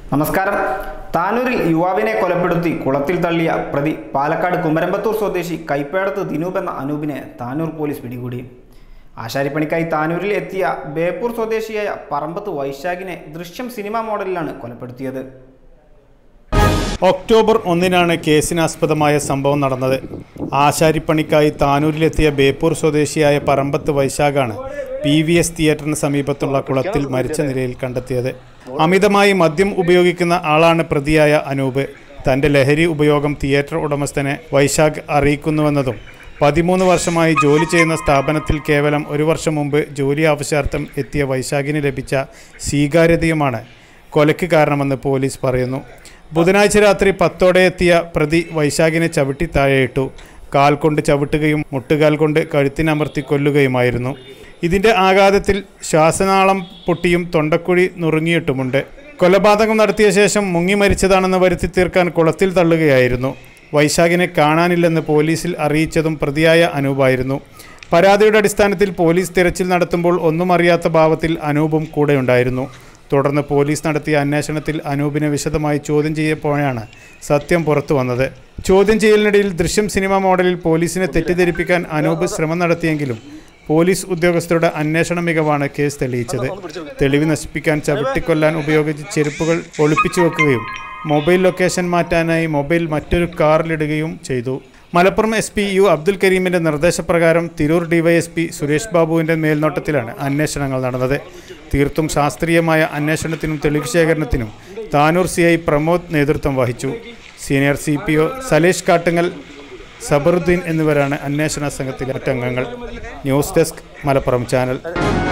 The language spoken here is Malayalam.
നമസ്കാരം താനൂരിൽ യുവാവിനെ കൊലപ്പെടുത്തി കുളത്തിൽ തള്ളിയ പ്രതി പാലക്കാട് കുമരമ്പത്തൂർ സ്വദേശി കൈപ്പേടത്ത് ദിനൂപ് എന്ന അനൂപിനെ താനൂർ പോലീസ് പിടികൂടി ആശാരിപ്പണിക്കായി താനൂരിൽ എത്തിയ ബേപ്പൂർ സ്വദേശിയായ പറമ്പത്ത് വൈശാഖിനെ ദൃശ്യം സിനിമാ മോഡലിലാണ് കൊലപ്പെടുത്തിയത് ഒക്ടോബർ ഒന്നിനാണ് കേസിനാസ്പദമായ സംഭവം നടന്നത് ആശാരിപ്പണിക്കായി താനൂരിലെത്തിയ ബേപ്പൂർ സ്വദേശിയായ പറമ്പത്ത് വൈശാഖാണ് പി വി എസ് തിയേറ്ററിന് സമീപത്തുള്ള കുളത്തിൽ മരിച്ച നിലയിൽ കണ്ടെത്തിയത് അമിതമായി മദ്യം ഉപയോഗിക്കുന്ന ആളാണ് പ്രതിയായ അനൂപ് തന്റെ ലഹരി ഉപയോഗം തിയേറ്റർ ഉടമസ്ഥനെ വൈശാഖ് അറിയിക്കുന്നുവെന്നതും പതിമൂന്ന് വർഷമായി ജോലി ചെയ്യുന്ന സ്ഥാപനത്തിൽ കേവലം ഒരു വർഷം മുമ്പ് ജോലി ആവശ്യാർത്ഥം എത്തിയ വൈശാഖിന് ലഭിച്ച സ്വീകാര്യതയുമാണ് കൊലയ്ക്ക് കാരണമെന്ന് പോലീസ് പറയുന്നു ബുധനാഴ്ച രാത്രി പത്തോടെ എത്തിയ പ്രതി വൈശാഖിനെ ചവിട്ടി താഴെയിട്ടു കാൽ കൊണ്ട് ചവിട്ടുകയും മുട്ടുകാൽ കൊണ്ട് കഴുത്തിനമർത്തി കൊല്ലുകയുമായിരുന്നു ഇതിന്റെ ആഘാതത്തിൽ ശ്വാസനാളം പൊട്ടിയും തൊണ്ടക്കുഴി നുറുങ്ങിയിട്ടുമുണ്ട് കൊലപാതകം നടത്തിയ ശേഷം മുങ്ങി മരിച്ചതാണെന്ന് വരുത്തി തീർക്കാൻ കുളത്തിൽ തള്ളുകയായിരുന്നു വൈശാഖിനെ കാണാനില്ലെന്ന് പോലീസിൽ അറിയിച്ചതും പ്രതിയായ അനൂപായിരുന്നു പരാതിയുടെ അടിസ്ഥാനത്തിൽ പോലീസ് തിരച്ചിൽ നടത്തുമ്പോൾ ഒന്നും അറിയാത്ത ഭാവത്തിൽ അനൂപും കൂടെയുണ്ടായിരുന്നു തുടർന്ന് പോലീസ് നടത്തിയ അന്വേഷണത്തിൽ അനൂപിനെ വിശദമായി ചോദ്യം ചെയ്യപ്പോഴാണ് സത്യം പുറത്തു വന്നത് ചോദ്യം ചെയ്യലിനിടയിൽ ദൃശ്യം സിനിമ മോഡലിൽ പോലീസിനെ തെറ്റിദ്ധരിപ്പിക്കാൻ അനൂപ് ശ്രമം നടത്തിയെങ്കിലും പോലീസ് ഉദ്യോഗസ്ഥരുടെ അന്വേഷണ മികവാണ് കേസ് തെളിയിച്ചത് തെളിവ് നശിപ്പിക്കാൻ ചവിട്ടിക്കൊല്ലാൻ ഉപയോഗിച്ച ചെരുപ്പുകൾ ഒളിപ്പിച്ചു വെക്കുകയും മൊബൈൽ ലൊക്കേഷൻ മാറ്റാനായി മൊബൈൽ മറ്റൊരു കാറിലിടുകയും ചെയ്തു Malappuram S P U Abdul കരീമിന്റെ നിർദ്ദേശപ്രകാരം തിരൂർ ഡിവൈഎസ്പി സുരേഷ് ബാബുവിന്റെ മേൽനോട്ടത്തിലാണ് അന്വേഷണങ്ങൾ നടന്നത് തീർത്തും ശാസ്ത്രീയമായ അന്വേഷണത്തിനും തെളിവ് ശേഖരണത്തിനും താനൂർ സി ഐ പ്രമോദ് നേതൃത്വം വഹിച്ചു senior C P O Salesh Kattungal Sabaruddin എന്നിവരാണ് അന്വേഷണ സംഘത്തിലെ മറ്റംഗങ്ങൾ ന്യൂസ് ഡെസ്ക് മലപ്പുറം ചാനൽ